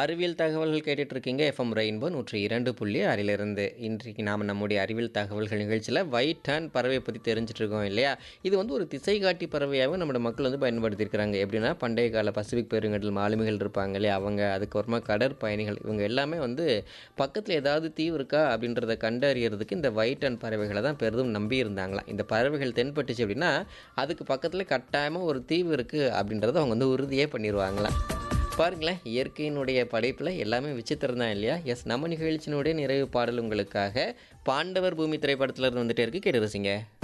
அறிவியல் தகவல்கள் கேட்டுட்டு இருக்கீங்க எஃப்எம் ரெயின்போ நூற்றி இரண்டு புள்ளி ஆறிலிருந்து இன்றைக்கு நாம் நம்முடைய அறிவியல் தகவல்கள் நிகழ்ச்சியில் ஒயிட் ஹேண்ட் பறவை பற்றி தெரிஞ்சுட்டு இருக்கோம் இல்லையா இது வந்து ஒரு திசை காட்டி பறவையாகவும் நம்ம மக்கள் வந்து பயன்படுத்தியிருக்கிறாங்க எப்படின்னா பண்டைய கால பசிபிக் பெருங்கடல் மாலுமிகள் இருப்பாங்க இல்லையா அவங்க அதுக்கப்புறமா கடற்பயணிகள் இவங்க எல்லாமே வந்து பக்கத்தில் ஏதாவது தீவு இருக்கா அப்படின்றத கண்டறியறதுக்கு இந்த ஒயிட் ஹேண்ட் பறவைகளை தான் பெரிதும் நம்பி இருந்தாங்களாம் இந்த பறவைகள் தென்பட்டுச்சு அப்படின்னா அதுக்கு பக்கத்தில் கட்டாயமாக ஒரு தீவு இருக்குது அப்படின்றத அவங்க வந்து உறுதியே பண்ணிடுவாங்களாம் பாருங்களேன் இயற்கையினுடைய படைப்பில் எல்லாமே விசித்திரம் தான் இல்லையா எஸ் நம்ம நிகழ்ச்சியினுடைய நிறைவு பாடல் உங்களுக்காக பாண்டவர் பூமி திரைப்படத்தில் இருந்து வந்துட்டே இருக்கு கேட்டு ரசிங்க